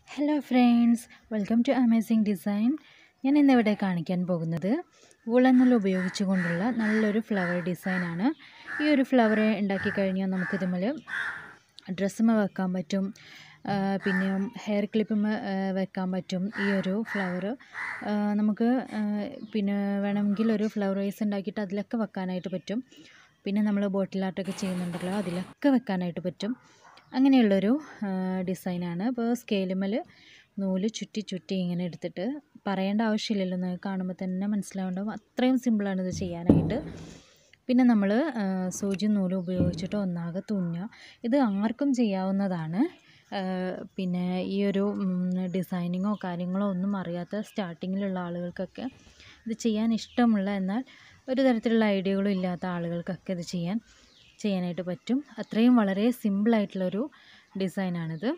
hello friends welcome to amazing design ഞാൻ ഇന്നിവിടെ കാണിക്കാൻ പോകുന്നത് വുളനൂൽ ഉപയോഗിച്ചുകൊണ്ടുള്ള നല്ലൊരു ഫ്ലവർ ഡിസൈനാണ് ഈ ഒരു ഫ്ലവർ ഉണ്ടാക്കി കഴിഞ്ഞാൽ നമുക്കിതുമേൽ ഡ്രസ്സുമ വെക്കാൻ പറ്റും ആ, പിന്നെ ഹെയർ ക്ലിപ്പുമ വെക്കാൻ പറ്റും ഈ ഒരു ഫ്ലവർ നമുക്ക് ആ, പിന്നെ വേണമെങ്കിൽ ഒരു ഫ്ലവർ വൈസ് ഉണ്ടാക്കിയിട്ട് അതിലൊക്കെ വെക്കാനായിട്ട് പറ്റും പിന്നെ നമ്മൾ ബോട്ടിൽ ആർട്ടൊക്കെ ചെയ്യുന്നുണ്ടല്ലോ അതിലൊക്കെ വെക്കാനായിട്ട് പറ്റും അങ്ങനെയുള്ളൊരു ഡിസൈനാണ് അപ്പോൾ സ്കെയിലുമേൽ നൂല് ചുറ്റി ചുറ്റി ഇങ്ങനെ എടുത്തിട്ട് പറയേണ്ട ആവശ്യമില്ലല്ലോ നിങ്ങൾക്ക് കാണുമ്പോൾ തന്നെ മനസ്സിലാവുണ്ടാവും അത്രയും സിമ്പിളാണ് ഇത് ചെയ്യാനായിട്ട് പിന്നെ നമ്മൾ സൂചി നൂല് ഉപയോഗിച്ചിട്ട് ഒന്നാകെ തുന്നുക ഇത് ആർക്കും ചെയ്യാവുന്നതാണ് ആ, പിന്നെ ഈ ഒരു ഡിസൈനിങ്ങോ കാര്യങ്ങളോ ഒന്നും അറിയാത്ത സ്റ്റാർട്ടിങ്ങിലുള്ള ആളുകൾക്കൊക്കെ ഇത് ചെയ്യാൻ ഇഷ്ടമുള്ള എന്നാൽ ഒരു തരത്തിലുള്ള ഐഡിയകളും ഇല്ലാത്ത ആളുകൾക്കൊക്കെ ഇത് ചെയ്യാൻ ചെയ്യാനായിട്ട് പറ്റും അത്രയും വളരെ സിമ്പിളായിട്ടുള്ളൊരു ഡിസൈനാണിത്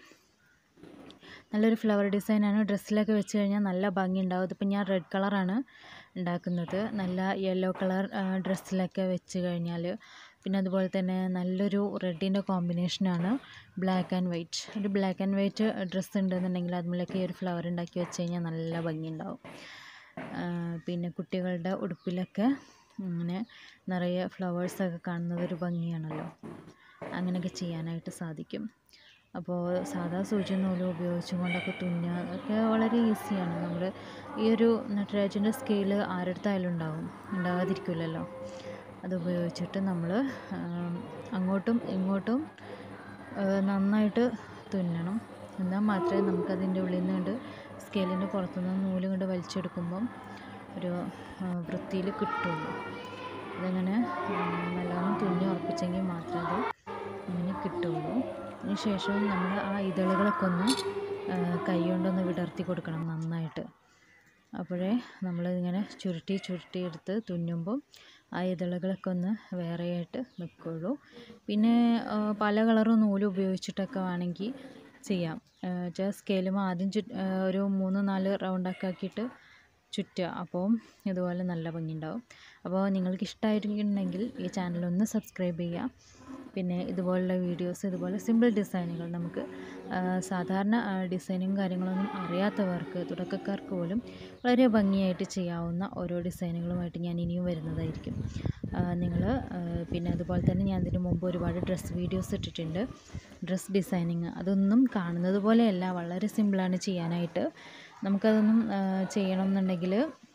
നല്ലൊരു ഫ്ലവർ ഡിസൈനാണ് ഡ്രസ്സിലൊക്കെ വെച്ച് കഴിഞ്ഞാൽ നല്ല ഭംഗി ഉണ്ടാവും ഇതിപ്പോൾ ഞാൻ റെഡ് കളറാണ് ഉണ്ടാക്കുന്നത് നല്ല യെല്ലോ കളർ ഡ്രസ്സിലൊക്കെ വെച്ച് കഴിഞ്ഞാൽ പിന്നെ അതുപോലെ തന്നെ നല്ലൊരു റെഡിൻ്റെ കോമ്പിനേഷനാണ് ബ്ലാക്ക് ആൻഡ് വൈറ്റ് ഒരു ബ്ലാക്ക് ആൻഡ് വൈറ്റ് ഡ്രസ്സ് ഉണ്ടെന്നുണ്ടെങ്കിൽ അതിലേക്ക് ഈ ഒരു ഫ്ലവർ ഉണ്ടാക്കി വെച്ച് കഴിഞ്ഞാൽ നല്ല ഭംഗി ഉണ്ടാവും ആ, പിന്നെ കുട്ടികളുടെ ഉടുപ്പിലൊക്കെ ഇങ്ങനെ നിറയെ ഫ്ലവേഴ്സൊക്കെ കാണുന്നത് ഒരു ഭംഗിയാണല്ലോ അങ്ങനെയൊക്കെ ചെയ്യാനായിട്ട് സാധിക്കും അപ്പോൾ സാധാ സൂചി നൂല് ഉപയോഗിച്ചും കൊണ്ടൊക്കെ തുന്നുക ഒക്കെ വളരെ ഈസിയാണ് നമ്മൾ ഈ ഒരു നട്ടരാജിൻ്റെ സ്കെയിൽ ആരുടെടുത്തായാലും ഉണ്ടാവും ഉണ്ടാകാതിരിക്കില്ലല്ലോ അത് ഉപയോഗിച്ചിട്ട് നമ്മൾ അങ്ങോട്ടും ഇങ്ങോട്ടും ആ, നന്നായിട്ട് തുന്നണം എന്നാൽ മാത്രമേ നമുക്കതിൻ്റെ ഉള്ളിൽ നിന്ന് കണ്ട് സ്കെയിലിൻ്റെ പുറത്തുനിന്ന് നൂല് കൊണ്ട് വലിച്ചെടുക്കുമ്പം ഒരു വൃത്തിയിൽ കിട്ടുള്ളൂ അതങ്ങനെ നല്ലോണം തുന്നി ഉറപ്പിച്ചെങ്കിൽ മാത്രമേ അത് അങ്ങനെ കിട്ടുള്ളൂ അതിന് ശേഷം നമ്മൾ ആ ഇതളുകളൊക്കെ ഒന്ന് ആ, കൈ കൊണ്ടൊന്ന് വിടർത്തി കൊടുക്കണം നന്നായിട്ട് അപ്പോഴേ നമ്മളിങ്ങനെ ചുരുട്ടി ചുരുട്ടി എടുത്ത് തുന്നുമ്പം ആ ഇതളുകളൊക്കെ ഒന്ന് വേറെയായിട്ട് നിൽക്കുള്ളൂ പിന്നെ ആ, പല കളർ നൂല് ഉപയോഗിച്ചിട്ടൊക്കെ വേണമെങ്കിൽ ചെയ്യാം വെച്ചാൽ സ്കെയിലും ആദ്യം ചു ആ, ഒരു മൂന്ന് നാല് റൗണ്ടൊക്കെ ആക്കിയിട്ട് ചുറ്റുക അപ്പോൾ ഇതുപോലെ നല്ല ഭംഗി ഉണ്ടാവും അപ്പോൾ നിങ്ങൾക്ക് ഇഷ്ടമായിട്ടുണ്ടെങ്കിൽ ഈ ചാനൽ ഒന്ന് സബ്സ്ക്രൈബ് ചെയ്യുക പിന്നെ ഇതുപോലുള്ള വീഡിയോസ് ഇതുപോലെ സിമ്പിൾ ഡിസൈനുകൾ നമുക്ക് ആ, സാധാരണ ഡിസൈനും കാര്യങ്ങളൊന്നും അറിയാത്തവർക്ക് തുടക്കക്കാർക്ക് പോലും വളരെ ഭംഗിയായിട്ട് ചെയ്യാവുന്ന ഓരോ ഡിസൈനുകളുമായിട്ട് ഞാൻ ഇനിയും വരുന്നതായിരിക്കും നിങ്ങൾ പിന്നെ അതുപോലെ തന്നെ ഞാൻ ഇതിന് മുമ്പ് ഒരുപാട് ഡ്രസ്സ് വീഡിയോസ് ഇട്ടിട്ടുണ്ട് ഡ്രസ്സ് ഡിസൈനിങ് അതൊന്നും കാണുന്നത് പോലെയല്ല വളരെ സിമ്പിളാണ് ചെയ്യാനായിട്ട് നമുക്കതൊന്നും ആ, ചെയ്യണം എന്നുണ്ടെങ്കിൽ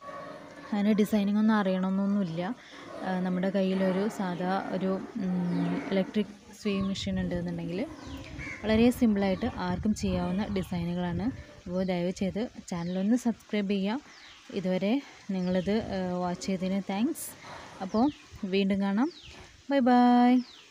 അതിന് ഡിസൈനിങ് ഒന്നും അറിയണമെന്നൊന്നുമില്ല ആ, നമ്മുടെ കയ്യിലൊരു സാധാ ഒരു ഇലക്ട്രിക് സ്വീവ് മെഷീൻ ഉണ്ടെന്നുണ്ടെങ്കിൽ വളരെ സിമ്പിളായിട്ട് ആർക്കും ചെയ്യാവുന്ന ഡിസൈനുകളാണ് അപ്പോൾ ദയവ് ചെയ്ത് ചാനലൊന്ന് സബ്സ്ക്രൈബ് ചെയ്യുക ഇതുവരെ നിങ്ങളിത് വാച്ച് ചെയ്തതിന് താങ്ക്സ് അപ്പോൾ വീണ്ടും കാണാം ബൈ ബൈ